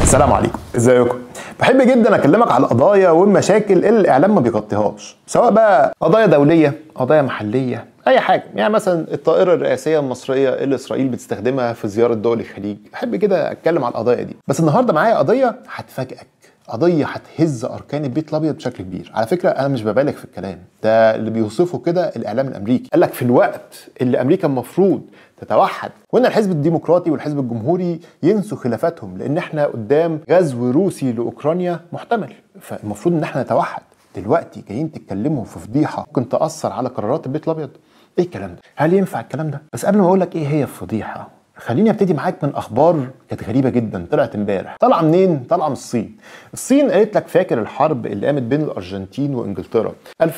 السلام عليكم ازيكم بحب جدا اكلمك على القضايا والمشاكل اللي الاعلام ما بيغطيهاش سواء بقى قضايا دوليه قضايا محليه اي حاجه يعني مثلا الطائره الرئاسيه المصريه اللي اسرائيل بتستخدمها في زياره دول الخليج بحب كده اتكلم على القضايا دي بس النهارده معايا قضيه هتفاجئك قضية هتهز أركان البيت الأبيض بشكل كبير، على فكرة أنا مش ببالغ في الكلام، ده اللي بيوصفه كده الإعلام الأمريكي، قال لك في الوقت اللي أمريكا المفروض تتوحد وإن الحزب الديمقراطي والحزب الجمهوري ينسوا خلافاتهم لأن إحنا قدام غزو روسي لأوكرانيا محتمل، فالمفروض إن إحنا نتوحد، دلوقتي جايين تتكلموا في فضيحة ممكن تأثر على قرارات البيت الأبيض، إيه الكلام ده؟ هل ينفع الكلام ده؟ بس قبل ما أقول لك إيه هي الفضيحة، خليني ابتدي معاك من اخبار كانت غريبه جدا طلعت امبارح طالعه منين طالعه من الصين الصين قالت لك فاكر الحرب اللي قامت بين الارجنتين وانجلترا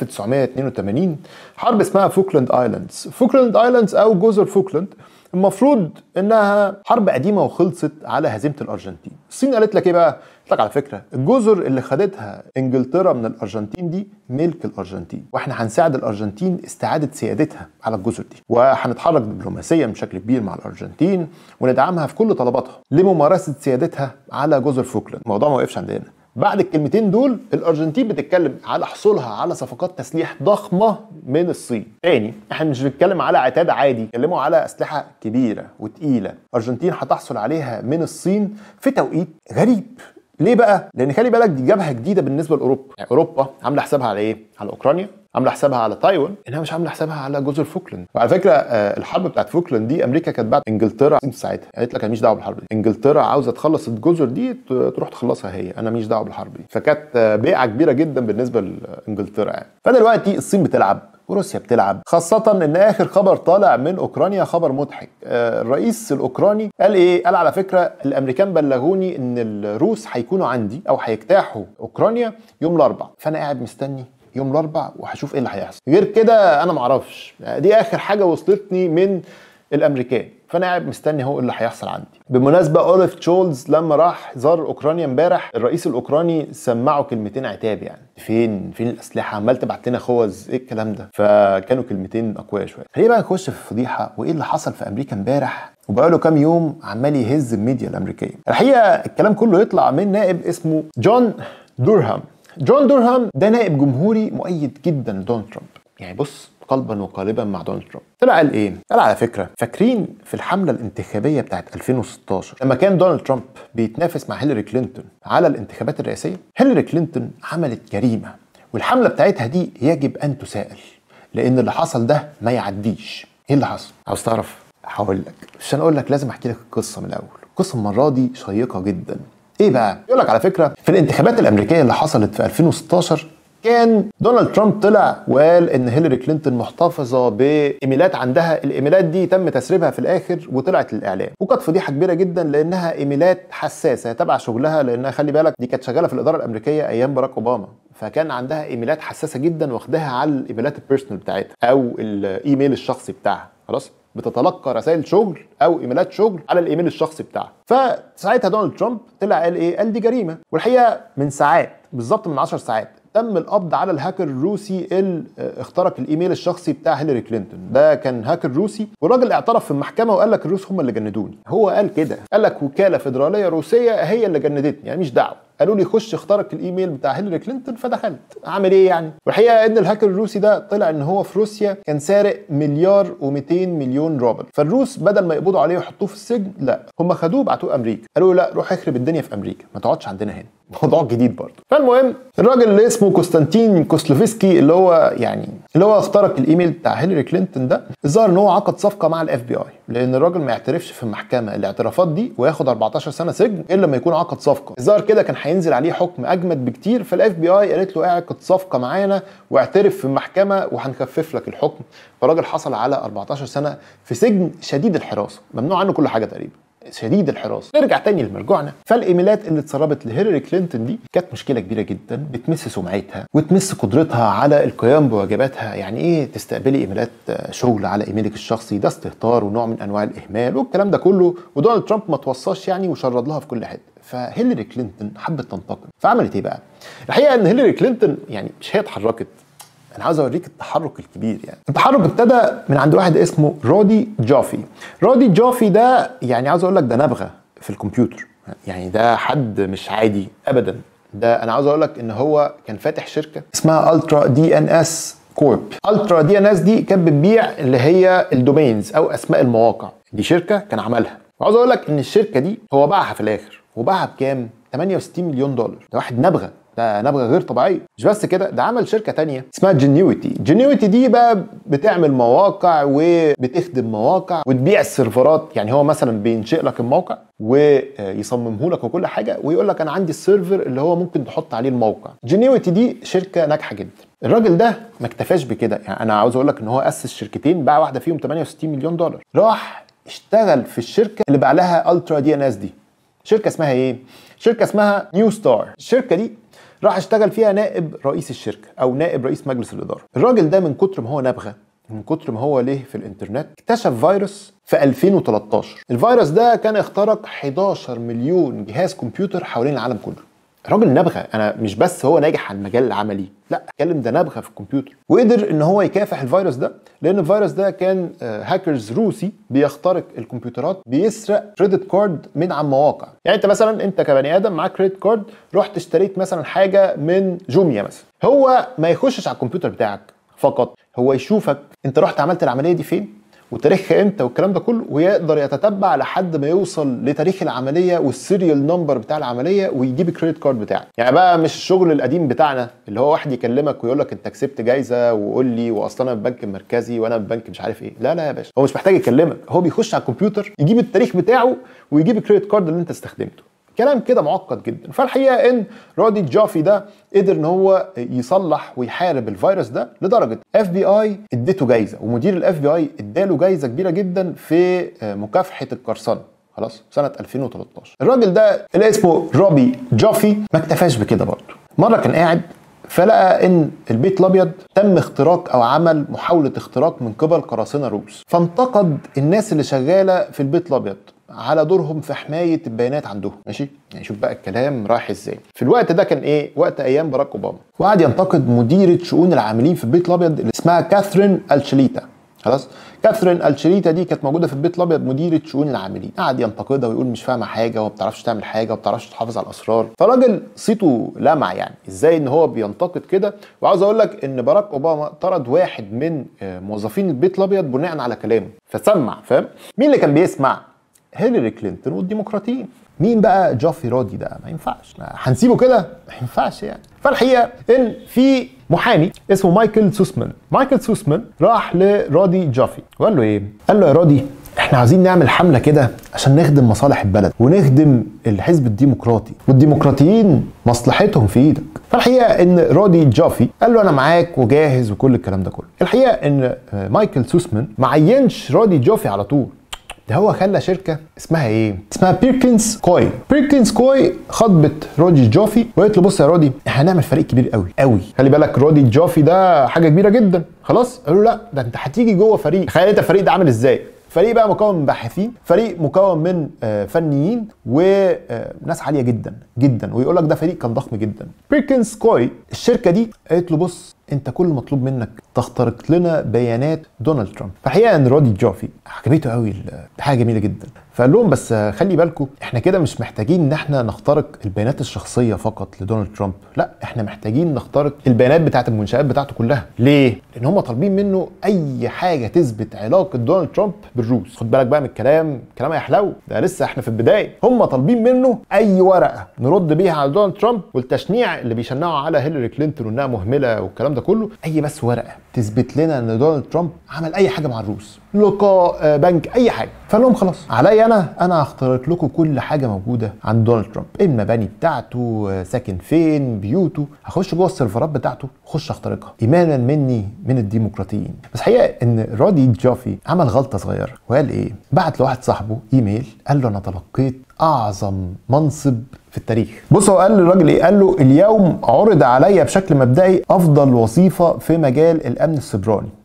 1982 حرب اسمها فوكلاند ايلاندز فوكلاند ايلاندز او جزر فوكلاند المفروض انها حرب قديمه وخلصت على هزيمه الارجنتين الصين قالت لك ايه بقى قالت لك على فكره الجزر اللي خدتها انجلترا من الارجنتين دي ملك الارجنتين واحنا هنساعد الارجنتين استعاده سيادتها على الجزر دي وهنتحرك دبلوماسيا بشكل كبير مع الارجنتين وندعمها في كل طلباتها لممارسه سيادتها على جزر فوكلاند الموضوع ما وقفش عندنا بعد الكلمتين دول الارجنتين بتتكلم على حصولها على صفقات تسليح ضخمه من الصين تاني احنا مش بنتكلم على عتاد عادي بنتكلموا على اسلحه كبيره وتقيله الارجنتين هتحصل عليها من الصين في توقيت غريب ليه بقى؟ لان خلي بالك دي جبهه جديده بالنسبه لاوروبا، يعني اوروبا عامله حسابها على ايه؟ على اوكرانيا، عامله حسابها على تايوان، انها مش عامله حسابها على جزر فوكلاند، وعلى فكره آه الحرب بتاعت فوكلاند دي امريكا كانت بعت انجلترا ساعتها، قالت لك انا ماليش دعوه بالحرب دي، انجلترا عاوزه تخلص الجزر دي تروح تخلصها هي، انا ماليش دعوه بالحرب دي، فكانت آه بيعه كبيره جدا بالنسبه لانجلترا يعني. فدلوقتي الصين بتلعب وروسيا بتلعب خاصة ان اخر خبر طالع من اوكرانيا خبر مضحك آه الرئيس الاوكراني قال ايه قال على فكرة الامريكان بلغوني ان الروس هيكونوا عندي او هيجتاحوا اوكرانيا يوم الاربع فانا قاعد مستني يوم الاربع وهشوف ايه اللي هيحصل غير كده انا معرفش دي اخر حاجة وصلتني من الامريكان فانا قاعد مستني هو اللي هيحصل عندي بالمناسبه اوليف تشولز لما راح زار اوكرانيا امبارح الرئيس الاوكراني سمعه كلمتين عتاب يعني فين فين الاسلحه عمال تبعت لنا خوذ ايه الكلام ده فكانوا كلمتين اقوياء شويه خلينا بقى نخش في الفضيحه وايه اللي حصل في امريكا امبارح وبقاله كام يوم عمال يهز الميديا الامريكيه الحقيقه الكلام كله يطلع من نائب اسمه جون دورهام جون دورهام ده نائب جمهوري مؤيد جدا لدونالد ترامب يعني بص قلبا وقالبا مع دونالد ترامب طلع قال ايه قال على فكره فاكرين في الحمله الانتخابيه بتاعت 2016 لما كان دونالد ترامب بيتنافس مع هيلاري كلينتون على الانتخابات الرئاسيه هيلاري كلينتون عملت جريمه والحمله بتاعتها دي يجب ان تسائل لان اللي حصل ده ما يعديش ايه اللي حصل عاوز تعرف هقول لك عشان اقول لك لازم احكي لك القصه من الاول القصه المره دي شيقه جدا ايه بقى يقول لك على فكره في الانتخابات الامريكيه اللي حصلت في 2016 كان دونالد ترامب طلع وقال ان هيلاري كلينتون محتفظه بايميلات عندها الايميلات دي تم تسريبها في الاخر وطلعت للاعلام وكانت فضيحه كبيره جدا لانها ايميلات حساسه تبع شغلها لانها خلي بالك دي كانت شغاله في الاداره الامريكيه ايام باراك اوباما فكان عندها ايميلات حساسه جدا واخداها على الايميلات البيرسونال بتاعتها او الايميل الشخصي بتاعها خلاص بتتلقى رسائل شغل او ايميلات شغل على الايميل الشخصي بتاعها فساعتها دونالد ترامب طلع قال ايه قال دي جريمه والحقيقه من ساعات بالظبط من 10 ساعات تم القبض على الهاكر الروسي اللي اخترق الايميل الشخصي بتاع هيلاري كلينتون ده كان هاكر روسي والراجل اعترف في المحكمه وقال لك الروس هم اللي جندوني هو قال كده قال لك وكاله فيدراليه روسيه هي اللي جندتني يعني مش دعوه قالوا لي خش اخترق الايميل بتاع هيلاري كلينتون فدخلت اعمل ايه يعني والحقيقه ان الهاكر الروسي ده طلع ان هو في روسيا كان سارق مليار و200 مليون روبل فالروس بدل ما يقبضوا عليه ويحطوه في السجن لا هم خدوه بعتوه امريكا قالوا له لا روح اخرب الدنيا في امريكا ما تقعدش عندنا هنا موضوع جديد برضه فالمهم الراجل اللي اسمه كوستانتين كوسلوفسكي اللي هو يعني اللي هو اخترق الايميل بتاع هيلاري كلينتون ده الظاهر ان هو عقد صفقه مع الاف بي اي لان الراجل ما يعترفش في المحكمه الاعترافات دي وياخد 14 سنه سجن الا لما يكون عقد صفقه الظاهر كده كان هينزل عليه حكم اجمد بكتير فالاف بي اي قالت له اعقد صفقه معانا واعترف في المحكمه وهنخفف لك الحكم فالراجل حصل على 14 سنه في سجن شديد الحراسه ممنوع عنه كل حاجه تقريبا شديد الحراسه نرجع تاني لمرجوعنا فالايميلات اللي اتسربت لهيلاري كلينتون دي كانت مشكله كبيره جدا بتمس سمعتها وتمس قدرتها على القيام بواجباتها يعني ايه تستقبلي ايميلات شغل على ايميلك الشخصي ده استهتار ونوع من انواع الاهمال والكلام ده كله ودونالد ترامب ما توصاش يعني وشرد لها في كل حته فهيلاري كلينتون حبت تنتقم فعملت ايه بقى الحقيقه ان هيلاري كلينتون يعني مش هي اتحركت انا عاوز اوريك التحرك الكبير يعني التحرك ابتدى من عند واحد اسمه رودي جافي رودي جافي ده يعني عاوز اقول لك ده نبغه في الكمبيوتر يعني ده حد مش عادي ابدا ده انا عاوز اقول لك ان هو كان فاتح شركه اسمها الترا دي ان اس كورب الترا دي ان اس دي كانت بتبيع اللي هي الدومينز او اسماء المواقع دي شركه كان عملها وعاوز اقول لك ان الشركه دي هو باعها في الاخر وباعها بكام 68 مليون دولار ده واحد نبغه ده نبغه غير طبيعيه مش بس كده ده عمل شركه تانية اسمها جينيوتي جينيوتي دي بقى بتعمل مواقع وبتخدم مواقع وتبيع السيرفرات يعني هو مثلا بينشئ لك الموقع ويصممه لك وكل حاجه ويقول لك انا عندي السيرفر اللي هو ممكن تحط عليه الموقع جينيوتي دي شركه ناجحه جدا الراجل ده ما اكتفاش بكده يعني انا عاوز اقول لك ان هو اسس شركتين باع واحده فيهم 68 مليون دولار راح اشتغل في الشركه اللي باع لها الترا دي ان اس دي شركه اسمها ايه شركه اسمها نيو ستار الشركه دي راح اشتغل فيها نائب رئيس الشركه او نائب رئيس مجلس الاداره الراجل ده من كتر ما هو نبغه من كتر ما هو ليه في الانترنت اكتشف فيروس في 2013 الفيروس ده كان اخترق 11 مليون جهاز كمبيوتر حوالين العالم كله راجل نبغه انا مش بس هو ناجح على المجال العملي لا اتكلم ده نبغه في الكمبيوتر وقدر ان هو يكافح الفيروس ده لان الفيروس ده كان هاكرز روسي بيخترق الكمبيوترات بيسرق كريدت كارد من عن مواقع يعني انت مثلا انت كبني ادم معاك كريدت كارد رحت اشتريت مثلا حاجه من جوميا مثلا هو ما يخشش على الكمبيوتر بتاعك فقط هو يشوفك انت رحت عملت العمليه دي فين وتاريخها امتى والكلام ده كله ويقدر يتتبع لحد ما يوصل لتاريخ العمليه والسيريال نمبر بتاع العمليه ويجيب الكريدت كارد بتاعك يعني بقى مش الشغل القديم بتاعنا اللي هو واحد يكلمك ويقول لك انت كسبت جايزه وقول لي واصل انا من البنك المركزي وانا من البنك مش عارف ايه لا لا يا باشا هو مش محتاج يكلمك هو بيخش على الكمبيوتر يجيب التاريخ بتاعه ويجيب الكريدت كارد اللي انت استخدمته كلام كده معقد جدا فالحقيقه ان رودي جافي ده قدر ان هو يصلح ويحارب الفيروس ده لدرجه اف بي اي اديته جايزه ومدير الاف بي اي اداله جايزه كبيره جدا في مكافحه القرصنه خلاص سنه 2013 الراجل ده اللي اسمه روبي جافي ما اكتفاش بكده برضه مره كان قاعد فلقى ان البيت الابيض تم اختراق او عمل محاوله اختراق من قبل قراصنه روس فانتقد الناس اللي شغاله في البيت الابيض على دورهم في حمايه البيانات عندهم ماشي يعني شوف بقى الكلام رايح ازاي في الوقت ده كان ايه وقت ايام باراك اوباما وقعد ينتقد مديره شؤون العاملين في البيت الابيض اللي اسمها كاثرين الشليتا خلاص كاثرين الشريتا دي كانت موجوده في البيت الابيض مديره شؤون العاملين قعد ينتقدها ويقول مش فاهمه حاجه وما بتعرفش تعمل حاجه وما بتعرفش تحافظ على الاسرار فراجل صيته لمع يعني ازاي ان هو بينتقد كده وعاوز اقول لك ان باراك اوباما طرد واحد من موظفين البيت الابيض بناء على كلامه فسمع فاهم مين اللي كان بيسمع هيلاري كلينتون والديمقراطيين مين بقى جوفي رادي ده ما ينفعش هنسيبه كده ما ينفعش يعني فالحقيقه ان في محامي اسمه مايكل سوسمان مايكل سوسمان راح لرادي جافي وقال له ايه قال له يا رادي احنا عايزين نعمل حمله كده عشان نخدم مصالح البلد ونخدم الحزب الديمقراطي والديمقراطيين مصلحتهم في ايدك فالحقيقه ان رادي جافي قال له انا معاك وجاهز وكل الكلام ده كله الحقيقه ان مايكل سوسمان ما عينش رادي جافي على طول ده هو خلى شركه اسمها ايه؟ اسمها بيركنز كوي بيركنز كوي خاطبت رودي جوفي وقالت له بص يا رودي احنا هنعمل فريق كبير قوي قوي خلي بالك رودي جوفي ده حاجه كبيره جدا خلاص قالوا لا ده انت هتيجي جوه فريق تخيل انت الفريق ده عامل ازاي فريق بقى مكون من باحثين فريق مكون من فنيين وناس عاليه جدا جدا ويقول لك ده فريق كان ضخم جدا بيركنز كوي الشركه دي قالت له بص انت كل مطلوب منك تخترق لنا بيانات دونالد ترامب فالحقيقه ان رودي جوفي عجبته قوي حاجه جميله جدا فقال لهم بس خلي بالكم احنا كده مش محتاجين ان احنا نخترق البيانات الشخصيه فقط لدونالد ترامب لا احنا محتاجين نخترق البيانات بتاعه المنشات بتاعته كلها ليه لان هم طالبين منه اي حاجه تثبت علاقه دونالد ترامب بالروس خد بالك بقى من الكلام كلام هيحلو ده لسه احنا في البدايه هم طالبين منه اي ورقه نرد بيها على دونالد ترامب والتشنيع اللي بيشنعوا على هيلاري كلينتون وانها مهمله والكلام ده كله اي بس ورقه تثبت لنا ان دونالد ترامب عمل اي حاجه مع الروس لقاء بنك اي حاجه فقال لهم خلاص عليا انا انا هخترق لكم كل حاجه موجوده عند دونالد ترامب المباني بتاعته ساكن فين بيوته هخش جوه السيرفرات بتاعته اخش اخترقها ايمانا مني من الديمقراطيين بس حقيقه ان رادي جافي عمل غلطه صغيره وقال ايه بعت لواحد صاحبه ايميل قال له انا تلقيت اعظم منصب في التاريخ بص هو قال للراجل ايه قال له اليوم عرض عليا بشكل مبدئي افضل وظيفه في مجال الامن السيبراني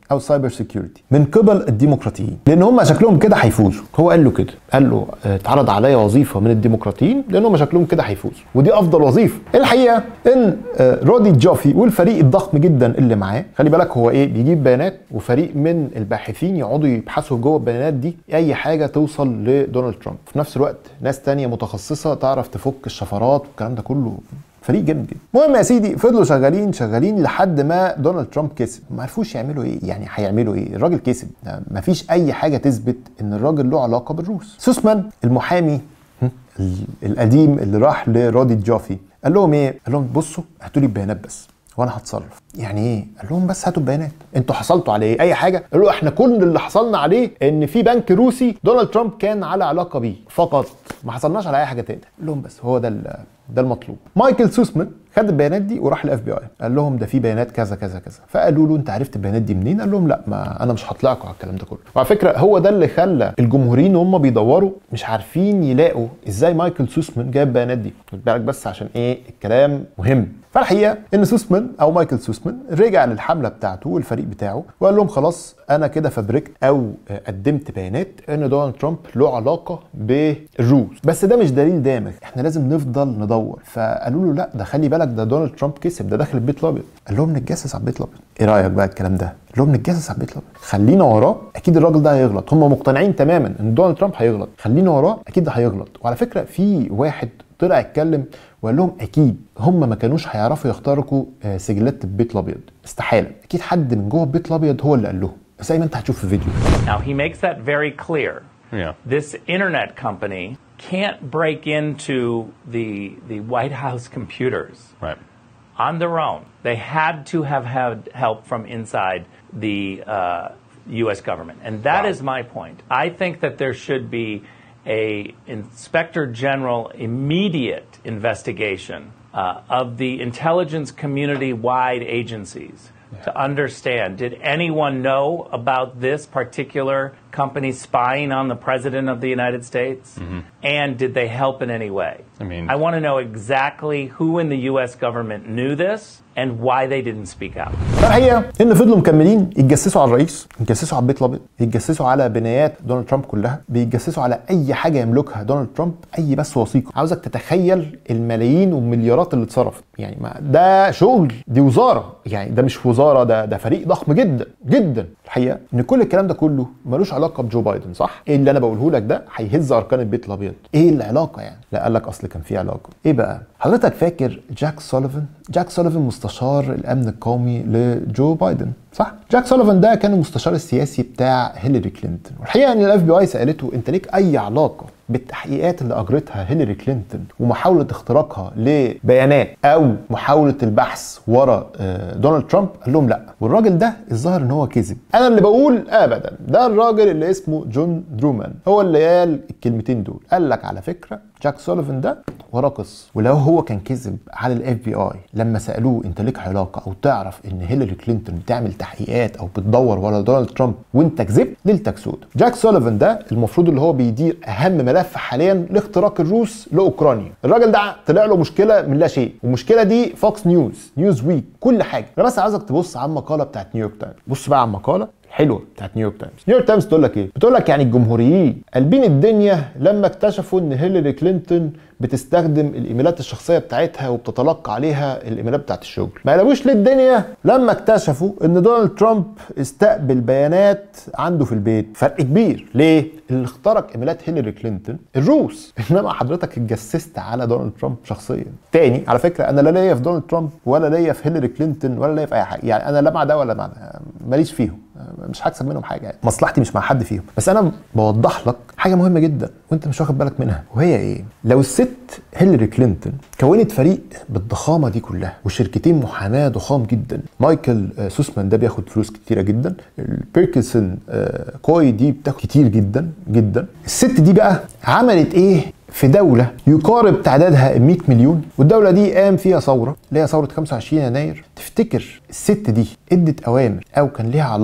او سايبر سيكيورتي من قبل الديمقراطيين لان هم شكلهم كده هيفوزوا هو قال له كده قال له آه، اتعرض عليا وظيفه من الديمقراطيين لان هم شكلهم كده هيفوزوا ودي افضل وظيفه الحقيقه ان آه، رودي جوفي والفريق الضخم جدا اللي معاه خلي بالك هو ايه بيجيب بيانات وفريق من الباحثين يقعدوا يبحثوا جوه البيانات دي اي حاجه توصل لدونالد ترامب في نفس الوقت ناس تانية متخصصه تعرف تفك الشفرات والكلام ده كله فريق جامد جدا المهم يا سيدي فضلوا شغالين شغالين لحد ما دونالد ترامب كسب ما عرفوش يعملوا ايه يعني هيعملوا ايه الراجل كسب ما فيش اي حاجه تثبت ان الراجل له علاقه بالروس سوسمان المحامي هم، ال- القديم اللي راح لرودي جوفي قال لهم ايه قال لهم بصوا هاتوا لي البيانات بس وانا هتصرف يعني ايه قال لهم بس هاتوا البيانات انتوا حصلتوا على ايه اي حاجه قالوا له احنا كل اللي حصلنا عليه ان في بنك روسي دونالد ترامب كان على علاقه بيه فقط ما حصلناش على اي حاجه تاني قال لهم بس هو ده ال- ده المطلوب مايكل سوسمان خد البيانات دي وراح الاف بي اي قال لهم ده في بيانات كذا كذا كذا فقالوا له انت عرفت البيانات دي منين قال لهم لا ما انا مش هطلعكم على الكلام ده كله وعلى فكره هو ده اللي خلى الجمهوريين وهم بيدوروا مش عارفين يلاقوا ازاي مايكل سوسمان جايب البيانات دي خد بالك بس عشان ايه الكلام مهم فالحقيقه ان سوسمان او مايكل سوسمان رجع للحمله بتاعته والفريق بتاعه وقال لهم خلاص انا كده فبركت او آه، قدمت بيانات ان دونالد ترامب له علاقه بالروس بس ده مش دليل دامغ احنا لازم نفضل ندور فقالوا له لا ده خلي بالك ده دونالد ترامب كسب ده داخل البيت الابيض قال لهم نتجسس على البيت الابيض ايه رايك بقى الكلام ده قال لهم نتجسس على البيت الابيض خلينا وراه اكيد الراجل ده هيغلط هم مقتنعين تماما ان دونالد ترامب هيغلط خلينا وراه اكيد ده هيغلط وعلى فكره في واحد طلع اتكلم وقال لهم اكيد هم ما كانوش هيعرفوا يخترقوا آه، سجلات البيت الابيض استحاله اكيد حد من جوه البيت الابيض هو اللي قال لهم زي ما انت هتشوف في الفيديو Now, he makes that very clear. Yeah. This internet company can't break into the, the White House computers Right. on their own. They had to have had help from inside the uh, U.S. government. And that is my point. I think that there should be a inspector general immediate investigation uh, of the intelligence community wide agencies to understand did anyone know about this particular company spying on the president of the United States and did they help in any way I mean- I want to know exactly who in the US government knew this and why they didn't speak out فالحقيقه ان فضلوا مكملين يتجسسوا على الرئيس يتجسسوا على البيت الابيض يتجسسوا على بنايات دونالد ترامب كلها بيتجسسوا على اي حاجه يملكها دونالد ترامب اي بس وثيقه عاوزك تتخيل الملايين والمليارات اللي اتصرفت يعني ما ده شغل دي وزاره يعني ده مش وزاره ده ده فريق ضخم جدا جدا الحقيقه ان كل الكلام ده كله ملوش علاقه بجو بايدن صح ايه اللي انا بقوله لك ده هيهز اركان البيت الابيض ايه العلاقه يعني لا قال لك اصل كان في علاقه ايه بقى حضرتك فاكر جاك سوليفان جاك سوليفان مستشار الامن القومي لجو بايدن صح جاك سوليفان ده كان المستشار السياسي بتاع هيلاري كلينتون والحقيقه ان الاف بي اي سالته انت ليك اي علاقه بالتحقيقات اللي اجرتها هيلاري كلينتون ومحاوله اختراقها لبيانات او محاوله البحث ورا آه، دونالد ترامب قال لهم لا والراجل ده الظاهر ان هو كذب انا اللي بقول ابدا ده الراجل اللي اسمه جون درومان هو اللي قال الكلمتين دول قال لك على فكره جاك سوليفان ده وراه قصه ولو هو كان كذب على الاف بي اي لما سالوه انت ليك علاقه او تعرف ان هيلاري كلينتون بتعمل تحقيقات او بتدور ورا دونالد ترامب وانت كذبت ليلتك سودا جاك سوليفان ده المفروض اللي هو بيدير اهم ملف حاليا لاختراق الروس لاوكرانيا الراجل ده طلع له مشكله من لا شيء والمشكله دي فوكس نيوز نيوز ويك كل حاجه انا بس عايزك تبص على المقاله بتاعت نيويورك تايمز بص بقى على المقاله حلوه بتاعت نيويورك تايمز نيويورك تايمز تقول لك ايه بتقول لك يعني الجمهوريين قلبين الدنيا لما اكتشفوا ان هيلاري كلينتون بتستخدم الايميلات الشخصيه بتاعتها وبتتلقى عليها الايميلات بتاعت الشغل ما قلبوش للدنيا لما اكتشفوا ان دونالد ترامب استقبل بيانات عنده في البيت فرق كبير ليه اللي اخترق ايميلات هيلاري كلينتون الروس انما حضرتك اتجسست على دونالد ترامب شخصيا تاني على فكره انا لا ليا في دونالد ترامب ولا ليا في هيلاري كلينتون ولا ليا في اي حاجه يعني انا لا مع ده ولا مع ده ماليش فيهم مش هكسب منهم حاجه يعني مصلحتي مش مع حد فيهم بس انا بوضح لك حاجه مهمه جدا وانت مش واخد بالك منها وهي ايه لو الست هيلاري كلينتون كونت فريق بالضخامه دي كلها وشركتين محاماه ضخام جدا مايكل آه، سوسمان ده بياخد فلوس كتيره جدا البيركنسون آه، كوي دي بتاخد كتير جدا جدا الست دي بقى عملت ايه في دولة يقارب تعدادها 100 مليون والدولة دي قام فيها ثورة اللي هي ثورة 25 يناير تفتكر الست دي ادت أوامر أو كان ليها علاقة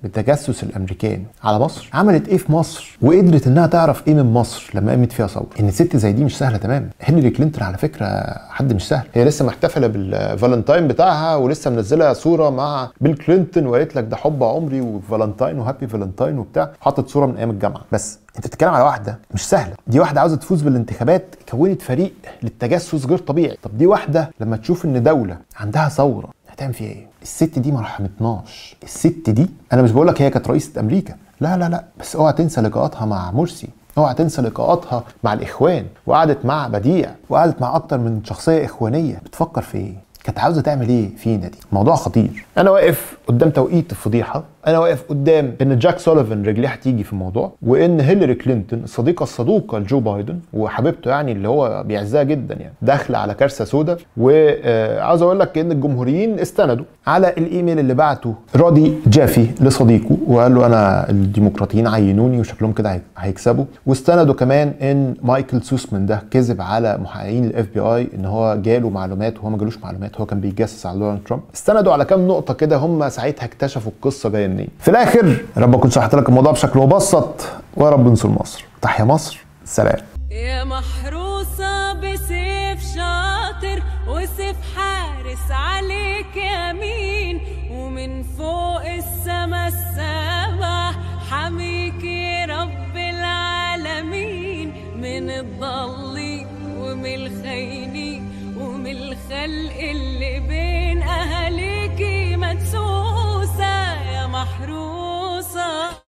بتجسس الامريكان على مصر عملت ايه في مصر وقدرت انها تعرف ايه من مصر لما قامت فيها ثوره ان ست زي دي مش سهله تمام هنري كلينتون على فكره حد مش سهل هي لسه محتفله بالفالنتاين بتاعها ولسه منزله صوره مع بيل كلينتون وقالت لك ده حب عمري وفالنتاين وهابي فالنتاين وبتاع حطت صوره من ايام الجامعه بس انت بتتكلم على واحده مش سهله دي واحده عاوزه تفوز بالانتخابات كونت فريق للتجسس غير طبيعي طب دي واحده لما تشوف ان دوله عندها ثوره هتعمل فيها ايه الست دي ما رحمتناش الست دي انا مش بقول لك هي كانت رئيسه امريكا لا لا لا بس اوعى تنسى لقاءاتها مع مرسي اوعى تنسى لقاءاتها مع الاخوان وقعدت مع بديع وقعدت مع اكتر من شخصيه اخوانيه بتفكر في ايه كانت عاوزه تعمل ايه فينا دي موضوع خطير انا واقف قدام توقيت الفضيحه انا واقف قدام ان جاك سوليفان رجليه هتيجي في الموضوع وان هيلاري كلينتون الصديقه الصدوقه لجو بايدن وحبيبته يعني اللي هو بيعزها جدا يعني داخله على كارثه سوداء وعاوز اقول لك ان الجمهوريين استندوا على الايميل اللي بعته رادي جافي لصديقه وقال له انا الديمقراطيين عينوني وشكلهم كده هيكسبوا واستندوا كمان ان مايكل سوسمان ده كذب على محققين الاف بي اي ان هو جاله معلومات وهو ما جالوش معلومات هو كان بيتجسس على دونالد ترامب استندوا على كام نقطه كده هم ساعتها اكتشفوا القصه جايه منين في الاخر يا رب اكون شرحت لك الموضوع بشكل مبسط ويا رب ننصر مصر تحيا مصر سلام يا محروسة بسيف شاطر وسيف حارس عليك يمين ومن فوق السما السبع حميك يا رب العالمين من الضالين ومن الخاينين ومن الخلق اللي بين أهاليكي مدسوسة يا محروسة